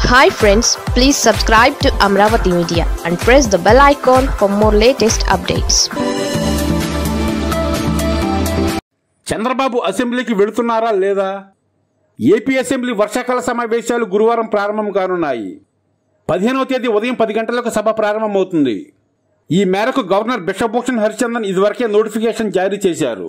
hi friends please subscribe to Amaravati media and press the bell icon for more latest updates Chandrababu అసెంబ్లీకి వెళుతున్నారా లేదా AP assembly వర్షాకాల సమావేశాలు గురువారం ప్రారంభం కానున్నాయి పదిహేనవ తేదీ ఉదయం పది గంటలకు సభ ప్రారంభమవుతుంది ఈ మేరకు గవర్నర్ బిశ్వభూషణ్ హరిచందన్ ఇదివరకే నోటిఫికేషన్ జారీ చేశారు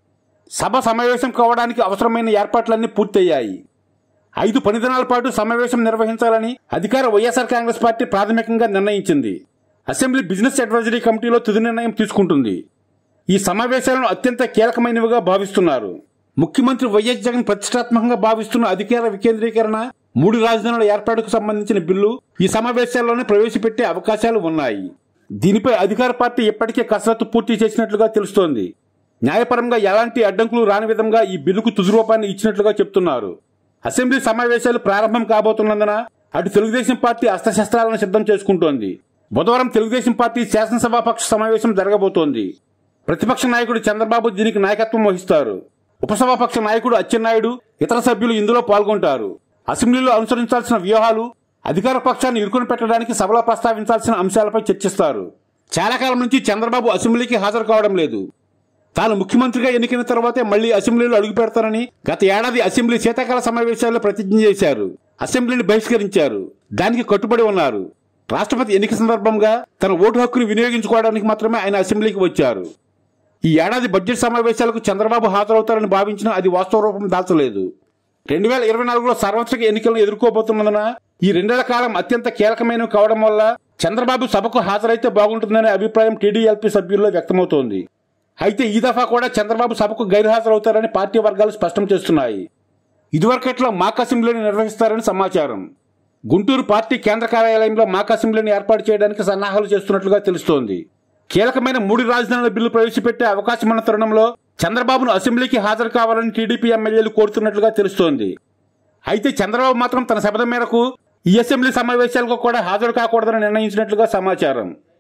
సభ సమావేశం కావడానికి అవసరమైన ఏర్పాట్లన్నీ పూర్తయ్యాయి ఐదు పని దినాల పాటు సమావేశం నిర్వహించాలని అధికార వైఎస్ఆర్ కాంగ్రెస్ పార్టీ ప్రాథమికంగా నిర్ణయించింది అసెంబ్లీ బిజినెస్ అడ్వైజరీ కమిటీలో తుది నిర్ణయం తీసుకుంటుంది ఈ సమావేశాలను అత్యంత కీలకమైనవిగా భావిస్తున్నారు ముఖ్యమంత్రి వైఎస్ జగన్ ప్రతిష్టాత్మకంగా భావిస్తున్న అధికార వికేంద్రీకరణ మూడు రాజధానుల ఏర్పాటుకు సంబంధించిన బిల్లు ఈ సమావేశాల్లోనే ప్రవేశపెట్టే అవకాశాలు ఉన్నాయి దీనిపై అధికార పార్టీ ఇప్పటికే కసరత్తు పూర్తి చేసినట్లుగా తెలుస్తోంది న్యాయపరంగా ఎలాంటి అడ్డంకులు రాని విధంగా ఈ బిల్లుకు తుది రూపాన్ని ఇచ్చినట్లుగా చెప్తున్నారు అసెంబ్లీ సమావేశాలు ప్రారంభం కాబోతున్నందున అటు తెలుగుదేశం పార్టీ అస్త్రశస్త్రాలను సిద్ధం చేసుకుంటోంది బుధవారం తెలుగుదేశం పార్టీ శాసనసభాపక్ష సమావేశం జరగబోతోంది ప్రతిపక్ష నాయకుడు చంద్రబాబు దీనికి నాయకత్వం వహిస్తారు ఉపసభాపక్ష నాయకుడు అచ్చెన్నాయుడు ఇతర సభ్యులు ఇందులో పాల్గొంటారు అసెంబ్లీలో అనుసరించాల్సిన వ్యూహాలు అధికార పక్షాన్ని ఇరుకుని పెట్టడానికి సభలో ప్రస్తావించాల్సిన అంశాలపై చర్చిస్తారు చాలా కాలం నుంచి చంద్రబాబు అసెంబ్లీకి హాజరు కావడం లేదు తాను ముఖ్యమంత్రిగా ఎన్నికైన తర్వాతే మళ్లీ అసెంబ్లీలో అడుగు పెడతానని గత ఏడాది అసెంబ్లీ శీతాకాల సమావేశాల్లో ప్రతిజ్ఞ చేశారు అసెంబ్లీని బహిష్కరించారు దానికి కట్టుబడి ఉన్నారు రాష్ట్రపతి ఎన్నిక సందర్భంగా తన ఓటు హక్కును వినియోగించుకోవడానికి మాత్రమే ఆయన అసెంబ్లీకి వచ్చారు ఈ ఏడాది బడ్జెట్ సమావేశాలకు చంద్రబాబు హాజరవుతారని భావించినా అది వాస్తవ రూపం దాల్చలేదు రెండు వేల ఇరవై నాలుగులో సార్వత్రిక ఎన్నికలను ఎదుర్కోబోతున్నందున ఈ రెండేళ్ల కాలం అత్యంత కీలకమైనవి కావడం వల్ల చంద్రబాబు సభకు హాజరైతే బాగుంటుందనే అభిప్రాయం టీడీఎల్పీ సభ్యుల్లో వ్యక్తమవుతోంది అయితే ఈ దఫా కూడా చంద్రబాబు సభకు గైర్హాజరవుతారని పార్టీ వర్గాలు స్పష్టం చేస్తున్నాయి ఇదివరకట్లో మాక్ అసెంబ్లీని నిర్వహిస్తారని సమాచారం గుంటూరు పార్టీ కేంద్ర కార్యాలయంలో మాక్ అసెంబ్లీని ఏర్పాటు చేయడానికి సన్నాహాలు చేస్తున్నట్లుగా తెలుస్తోంది కీలకమైన మూడు రాజధానుల బిల్లు ప్రవేశపెట్టే అవకాశం ఉన్న తరుణంలో చంద్రబాబును అసెంబ్లీకి హాజరు కావాలని టీడీపీ ఎమ్మెల్యేలు కోరుతున్నట్లుగా తెలుస్తోంది అయితే చంద్రబాబు మాత్రం తన శపథం మేరకు ఈ అసెంబ్లీ సమావేశాలకు కూడా హాజరు కాకూడదని నిర్ణయించినట్లుగా సమాచారం